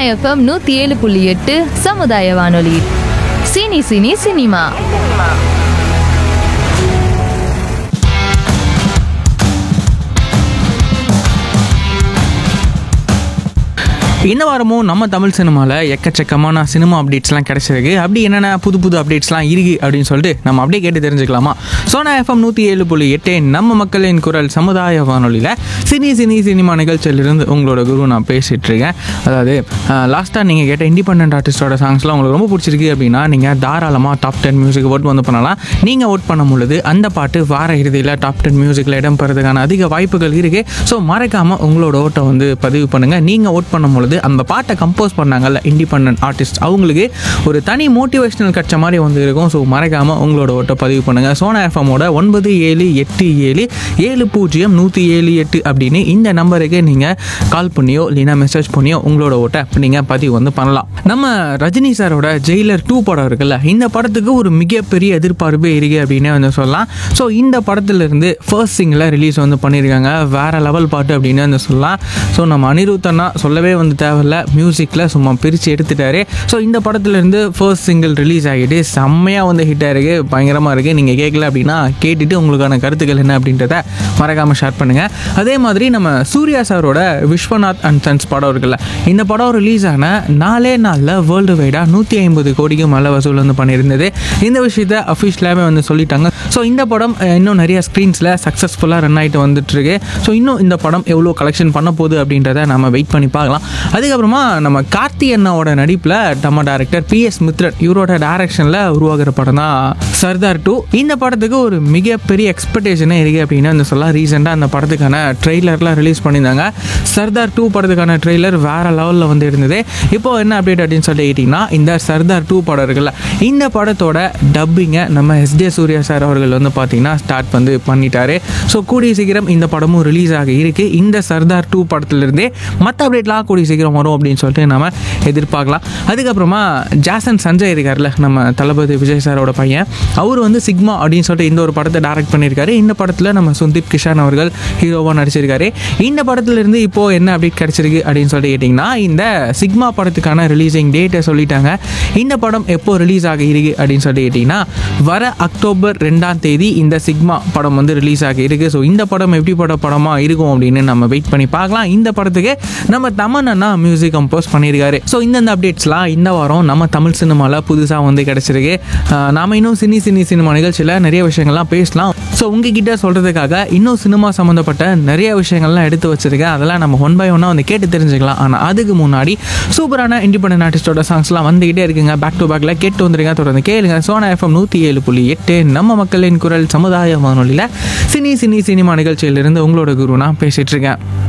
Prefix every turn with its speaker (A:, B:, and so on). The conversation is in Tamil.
A: எஃப்எம் நூற்றி ஏழு புள்ளி எட்டு சமுதாய வானொலி சினி சினி சினிமா
B: இந்த வாரமும் நம்ம தமிழ் சினிமாவில் எக்கச்சக்கமான சினிமா அப்டேட்ஸ்லாம் கிடைச்சிருக்கு அப்படி என்னென்ன புது புது அப்டேட்ஸ்லாம் இருக்குது அப்படின்னு சொல்லிட்டு நம்ம அப்படியே கேட்டு தெரிஞ்சுக்கலாமா சோனா எஃப்எம் நூற்றி ஏழு புள்ளி எட்டு நம்ம மக்களின் குரல் சமுதாய வானொலியில் சினி சினி சினிமா நிகழ்ச்சியிலிருந்து உங்களோட குரு நான் பேசிகிட்டு இருக்கேன் அதாவது லாஸ்ட்டாக நீங்கள் கேட்ட இண்டிபெண்ட் ஆர்டிஸ்டோட சாங்ஸ்லாம் உங்களுக்கு ரொம்ப பிடிச்சிருக்கு அப்படின்னா நீங்கள் தாராளமாக டாப் டென் மியூசிக் ஓட் வந்து பண்ணலாம் நீங்கள் ஓட் பண்ணும் பொழுது அந்த பாட்டு வார இறுதியில் டாப் டென் மியூசிக்கில் இடம் பெறதுக்கான அதிக வாய்ப்புகள் இருக்குது ஸோ மறக்காமல் உங்களோட ஓட்டை வந்து பதிவு பண்ணுங்கள் நீங்கள் ஓட் பண்ணும் பொழுது அந்த பாட்டை கம்போஸ் பண்ணாங்கல்ல இண்டிபெண்ட் ஆர்டிஸ்ட் அவங்களுக்கு ஒரு தனி மோட்டிவேஷனல் கட்ச மாதிரி வந்து இருக்கும் ஸோ மறக்காமல் உங்களோட ஓட்டை பதிவு பண்ணுங்கள் சோனா எஃப்எம்மோட ஒன்பது ஏழு எட்டு ஏழு ஏழு பூஜ்ஜியம் நூற்றி ஏழு எட்டு அப்படின்னு இந்த நம்பருக்கு நீங்கள் கால் பண்ணியோ இல்லைன்னா மெசேஜ் பண்ணியோ உங்களோட ஓட்டை நீங்கள் பதிவு வந்து பண்ணலாம் நம்ம ரஜினி சாரோட ஜெயிலர் டூ படம் இருக்குல்ல இந்த படத்துக்கு ஒரு மிகப்பெரிய எதிர்பார்ப்பு இருக்கு அப்படின்னு வந்து சொல்லலாம் ஸோ இந்த படத்துலேருந்து ஃபர்ஸ்ட் சிங்கில் ரிலீஸ் வந்து பண்ணியிருக்காங்க வேற லெவல் பாட்டு அப்படின்னு வந்து சொல்லலாம் ஸோ நம்ம அனிருத்தனா சொல்லவே வந்து தேவையில்ல மியூசிக்கில் சும்மா பிரித்து எடுத்துட்டாரு ஸோ இந்த படத்துலேருந்து ஃபர்ஸ்ட் சிங்கிள் ரிலீஸ் ஆகிட்டு செம்மையாக வந்து ஹிட் ஆயிருக்கு பயங்கரமாக இருக்குது நீங்கள் கேட்கல அப்படின்னா கேட்டுட்டு உங்களுக்கான கருத்துக்கள் என்ன அப்படின்றத மறக்காமல் ஷேர் பண்ணுங்கள் அதே மாதிரி நம்ம சூர்யா சாரோட விஸ்வநாத் அண்ட் சன்ஸ் படம் இருக்குல்ல இந்த படம் ரிலீஸ் ஆன நாலே நாளில் வேர்ல்டு வைடாக நூற்றி ஐம்பது கோடிக்கு மேலே வசூல் வந்து பண்ணியிருந்தது இந்த விஷயத்த அஃபிஷியலாகவே வந்து சொல்லிட்டாங்க ஸோ இந்த படம் அஹ், இன்னும் நிறைய ஸ்க்ரீன்ஸில் சக்ஸஸ்ஃபுல்லாக ரன் ஆகிட்டு வந்துட்டு இருக்கு ஸோ இன்னும் இந்த படம் எவ்வளோ கலெக்ஷன் பண்ண போகுது அப்படின்றத நம்ம வெயிட் பண்ணி பார்க்கலாம் அதுக்கப்புறமா நம்ம கார்த்தி அண்ணாவோட நடிப்பில் நம்ம டேரக்டர் பி எஸ் மித்ரன் இவரோட டைரக்ஷனில் உருவாகிற படம் தான் சர்தார் டூ இந்த படத்துக்கு ஒரு மிகப்பெரிய எக்ஸ்பெக்டேஷனே இருக்குது அப்படின்னு வந்து சொல்லலாம் ரீசெண்டாக அந்த படத்துக்கான ட்ரெய்லர்லாம் ரிலீஸ் பண்ணியிருந்தாங்க சர்தார் டூ படத்துக்கான ட்ரெய்லர் வேற லெவலில் வந்து இருந்தது இப்போ என்ன அப்டேட் அப்படின்னு சொல்லி கேட்டிங்கன்னா இந்த சர்தார் டூ படம் இருக்குல்ல இந்த படத்தோட டப்பிங்கை நம்ம எஸ் ஜே சூர்யா சார் அவர்கள் வந்து பார்த்தீங்கன்னா ஸ்டார்ட் வந்து பண்ணிட்டாரு ஸோ கூடிய சீக்கிரம் இந்த படமும் ரிலீஸ் ஆக இருக்கு இந்த சர்தார் டூ படத்துலேருந்தே மற்ற அப்டேட்லாம் கூடிய சீக்கிரம் வரும் அப்படின்னு சொல்லிட்டு நம்ம எதிர்பார்க்கலாம் அதுக்கப்புறமா ஜாசன் சஞ்சய் இருக்கார்ல நம்ம தளபதி விஜய் சாரோட பையன் அவர் வந்து சிக்மா அப்படின்னு சொல்லிட்டு இந்த ஒரு படத்தை டைரக்ட் பண்ணியிருக்காரு இந்த படத்தில் நம்ம சுந்தீப் கிஷான் அவர்கள் ஹீரோவாக நடிச்சிருக்காரு இந்த படத்துலேருந்து இப்போ என்ன அப்டேட் கிடைச்சிருக்கு அப்படின்னு சொல்லிட்டு கேட்டிங்கன்னா இந்த சிக்மா படத்துக்கான ரிலீசிங் டேட்டை சொல்லிட்டாங்க இந்த படம் எப்போ ரிலீஸ் ஆக இருக்கு அப்படின்னு சொல்லிட்டு கேட்டிங்கன்னா வர அக்டோபர் ரெண்டாம் தேதி இந்த சிக்மா படம் வந்து ரிலீஸ் ஆகி இருக்கு ஸோ இந்த படம் எப்படிப்பட்ட படமாக இருக்கும் அப்படின்னு நம்ம வெயிட் பண்ணி பார்க்கலாம் இந்த படத்துக்கு நம்ம தமன்னா மியூசிக் கம்போஸ் பண்ணியிருக்காரு ஸோ இந்தந்த அப்டேட்ஸ்லாம் இந்த வாரம் நம்ம தமிழ் சினிமாவில் புதுசாக வந்து கிடச்சிருக்கு ஆஹ் நாம இன்னும் சினி சினி சினிமா நிகழ்ச்சியில் நிறைய விஷயங்கள்லாம் பேசலாம் ஸோ உங்ககிட்ட சொல்கிறதுக்காக இன்னும் சினிமா சம்மந்தப்பட்ட நிறைய விஷயங்கள்லாம் எடுத்து வச்சிருக்கேன் அதெல்லாம் நம்ம ஒன் பை ஒன்னாக வந்து கேட்டு தெரிஞ்சுக்கலாம் ஆனால் அதுக்கு முன்னாடி சூப்பரான இண்டிபெண்டன்ட் ஆர்டிஸ்டோட சாங்ஸ்லாம் வந்துகிட்டே இருக்குங்க பேக் டு பேக்கில் கேட்டு வந்துருங்க தொடர்ந்து கேளுங்க சோனா எஃப்எம் நூற்றி ஏழு புள்ளி எட்டு நம்ம மக்களின் குரல் சமுதாய வானொலியில் சினி சினி சினிமா நிகழ்ச்சியிலிருந்து உங்களோட குரு நான் பேசிகிட்டு இருக்கேன்